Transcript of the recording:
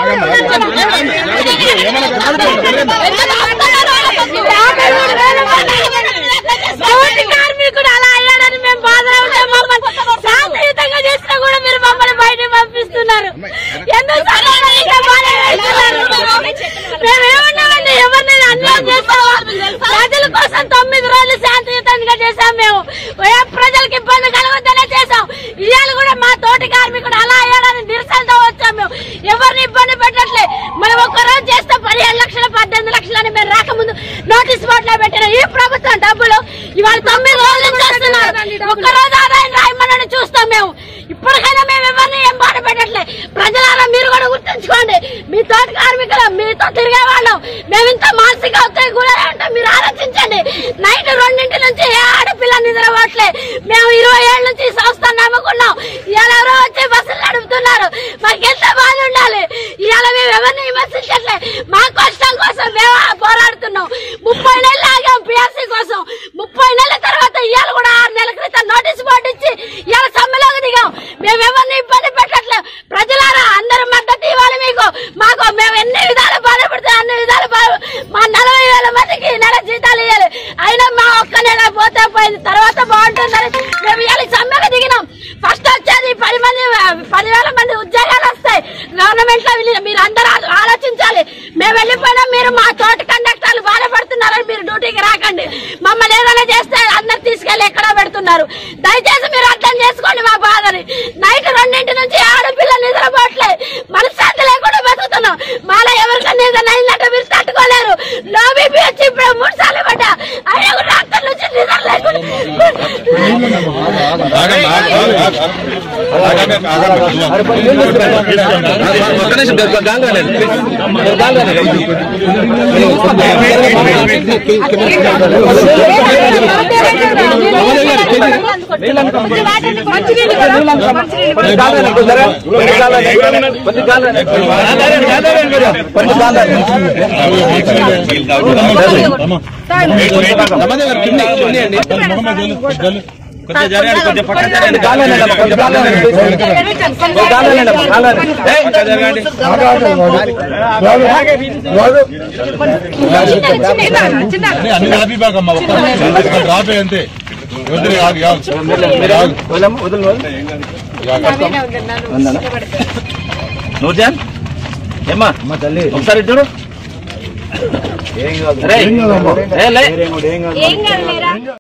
తోటి కార్మికుడు అలా అయ్యాడని మేము బాధలో ఉంటే మమ్మల్ని శాంతియుతంగా చేసినా కూడా మీరు మమ్మల్ని బయటకు పంపిస్తున్నారు ఎందుకు సమాధానంగా బాధ పెడుతున్నారు? మేమేమన్నామండి ఎవరిని అన్యాయం చేస్తావా ప్రజల కోసం తొమ్మిది రోజులు శాంతియుతంగా చేశాం మేము ఏ ప్రజలకు ఇబ్బంది కలగొద్దనే చేశాం ఇవాళ కూడా మా తోటి కార్మికుడు అలా అయ్యాడని నిరసనతో వచ్చాం మేము ఎవరిని ఇబ్బంది పెట్టట్లే మనం ఒక్క రోజు చేస్తే పదిహేను లక్షలు పద్దెనిమిది లక్షలు అని మేము రాకముందు నోటీస్ బోర్డులో పెట్టిన ఈ ప్రభుత్వం డబ్బులు ఇవాళ తొమ్మిది రోజులు చేస్తున్నారు ఒక్క రోజు ఆదాయం రాయమని చూస్తాం మేము ఇప్పటికైనా మేము ఎవరిని ఏం బాధ పెట్టట్లే ప్రజలారా మీరు కూడా గుర్తుంచుకోండి మీ తోటి కార్మికులు మీతో తిరిగే వాళ్ళం మేము ఇంత మానసిక ఒత్తిడి గురై ఉంటాం మీరు ఆలోచించండి నైట్ రెండింటి నుంచి ఏ ఆడపిల్ల నిద్రపోవట్లే మేము ఇరవై ఏళ్ళ నుంచి ఈ సంస్థను నమ్ముకున్నాం ఇవాళ ఎవరో వచ్చి బస్సులు నడుపుతున్నారు మాకు ఎంత బాధ ఉండాలి ఇవాళ మేము ఎవరిని విమర్శించట్లే మా కష్టం కోసం మేము పోరాడుతున్నాం ముప్పై నెలలు ఆగాం పిఆర్సీ కోసం ముప్పై నెలల తర్వాత ఇవాళ కూడా ఆరు నెలల క్రితం నోటీస్ బోర్డు ఇచ్చి ఇవాళ సమ్మెలోకి దిగాం మేము ఎవరిని ఇబ్బంది పెట్టట్లేదు ప్రజలారా అందరూ మద్దతు ఇవ్వాలి మీకు మాకు మేము ఎన్ని విధాలు బాధపడితే అన్ని విధాలు బాధ మా నలభై వేల మందికి నెల జీతాలు ఇవ్వాలి అయినా మా ఒక్క నెల పోతే పోయింది తర్వాత బాగుంటుందని మేము ఇవాళ సమ్మెకు దిగినాం ఫస్ట్ వచ్చేది పది మంది పదివేల మంది ఉద్యోగాలు వస్తాయి గవర్నమెంట్ లో వీళ్ళు- మీరు అందరూ ఆలో- ఆలోచించాలి మేము వెళ్ళిపోయినా మీరు మా తోటి కండక్టర్లు బాధపడుతున్నారని మీరు డ్యూటీకి రాకండి మమ్మల్ని ఏదైనా చేస్తే అందరు తీసుకెళ్లి ఎక్కడో పెడుతున్నారు దయచేసి మీరు అర్థం చేసుకోండి మా బాధని నైట్ రెండింటి నుంచి ఆడపిల్ల నిద్రపోవట్లే మనశ్శాంతి లేకుండా బతుకుతున్నాం మాలో ఎవరికైనా ఏదైనా అయిందంటే మీరు తట్టుకోలేరు లో బీపీ వచ్చి ఇప్పుడు మూడు సార్లు పడ్డా అయినా కూడా అక్కడి నుంచి నిద్ర ఒక్క నిమిషం గాంగానండి అన్ని రాపిబాకమ్మా ఒక్క రాపే అంతే వదిలే ఆగు ఆగు ఆగు నూర్జాన్ ఏమ్మా ఒకసారి ఇటు చూడు రేయ్. ఏ, లే. ఏం కాదు